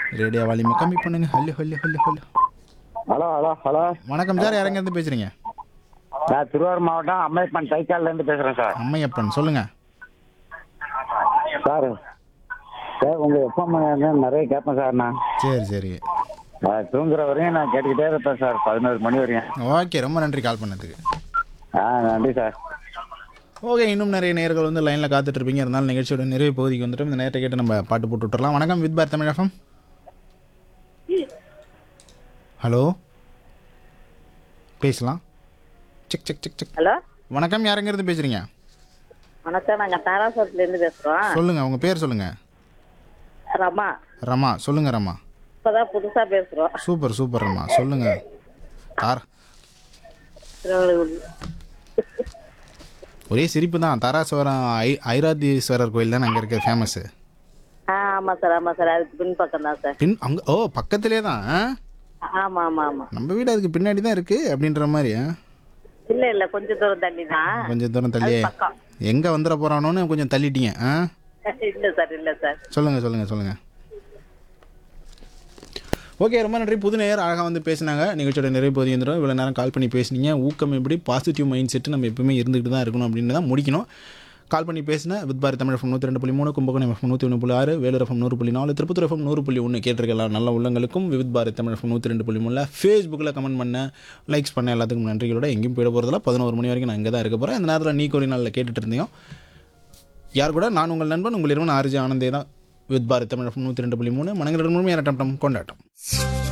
Radio வால்யூமை கம்மி பண்ணுங்க hello hello hello hello hello hello hello வணக்கம் சார் யாரங்கேருந்து பேசுகிறீங்க நான் திருவாரூர் மாவட்டம் அம்மையப்பன் தைக்கால்ல இருந்து பேசுறேன் சார் அம்மையப்பன் சொல்லுங்கள் சார் சார் உங்க எஃப்எம் நிறைய கேட்பேன் சார் நான் சரி சரி நான் தூங்குற வரையும் நான் கேட்டுக்கிட்டே இருப்பேன் சார் பதினோரு மணி வரையும் ஓகே ரொம்ப நன்றி கால் பண்ணதுக்கு ஆ நன்றி சார் ஓகே இன்னும் நிறைய நேர்கள் வந்து லைனில் காத்துட்டு இருப்பீங்க இருந்தாலும் நிகழ்ச்சியோட நிறைய பகுதிக்கு வந்துட்டோம் இந்த நேரத்தை கேட்டு நம்ம பாட்டு போட்டு விட்டுறலாம் வணக்கம் வித் பார் தமிழ் எஃப்எம் ஹலோ பேசலாம் check check check check hello வணக்கம் யாருங்கிறது பேசுகிறீங்க வணக்கம் நாங்கள் தாராசுரத்துலேருந்து பேசுகிறோம் சொல்லுங்கள் உங்கள் பேர் சொல்லுங்கள் ரமா ரமா சொல்லுங்கள் ரமா இப்போதான் புதுசாக பேசுகிறோம் சூப்பர் சூப்பர் ரமா சொல்லுங்கள் தார் திருவள்ளுவர் ஒரே சிரிப்பு தான் தாராசுவரம் ஐ ஐராதீஸ்வரர் கோயில் தான் அங்கே இருக்க ஃபேமஸ்ஸு ஆ ஆமாம் சார் ஆமாம் சார் அதுக்கு பின்பக்கம் தான் சார் பின் அங்கே ஓ பக்கத்துலேயே தான் ஆ? ஆமாம் ஆமாம் ஆமாம் நம்ம வீடு அதுக்கு பின்னாடி தான் இருக்குது அப்படின்ற மாதிரி ஆ? இல்லை இல்லை கொஞ்சம் தூரம் தள்ளி தான் கொஞ்சம் தூரம் தள்ளியே பக்கம் எங்கே வந்துட போகிறானோன்னு கொஞ்சம் தள்ளிட்டீங்க ஆ இல்லை சார் இல்லை சார் சொல்லுங்கள் சொல்லுங்கள் சொல்லுங்கள் ஓகே ரொம்ப நன்றி புது நேயர் அழகாக வந்து பேசினாங்க நிகழ்ச்சியோட நிறைய போதி வந்துடும் இவ்வளோ நேரம் கால் பண்ணி பேசுனீங்க ஊக்கம் எப்படி பாசிட்டிவ் மைண்ட் செட்டு நம்ம எப்பவுமே இருந்துகிட்டு தான் இருக்கணும் அப்படின்னு தான் முடிக்கணும் கால் பண்ணி பேசினேன் வித் பாரத் தமிழ் எஃப்எம் நூற்றி ரெண்டு புள்ளி மூணு கும்பகோணம் எஃப்எம் நூற்றி ஒன்று புள்ளி ஆறு வேலூர் எஃப்எம் நூறு புள்ளி நாலு திருப்பத்தூர் எஃப்எம் நூறு புள்ளி ஒன்று கேட்டிருக்க எல்லா நல்ல உள்ளங்களுக்கும் வித் பாரத் தமிழ் எஃப்எம் நூற்றி ரெண்டு புள்ளி மூணில் ஃபேஸ்புக்கில் கமெண்ட் பண்ண லைக்ஸ் பண்ண எல்லாத்துக்கும் நன்றிகளோட எங்கேயும் போயிட போகிறதில்ல பதினோரு மணி வரைக்கும் நான் இங்கே தான் இருக்க போகிறேன் இந்த நேரத்தில் நீ ஒரு நாளில் கேட்டுட்டு இருந்தீங்க யார் கூட நான் உங்கள் நண்பன் உங்கள் இருவன் ஆர்ஜி ஆனந்தே தான் வித் பாரத் தமிழ் எஃப்எம் நூற்றி ரெண்டு புள்ளி மூணு மனங்கள் முழுமையான டம் டம் கொண்டாட்டம்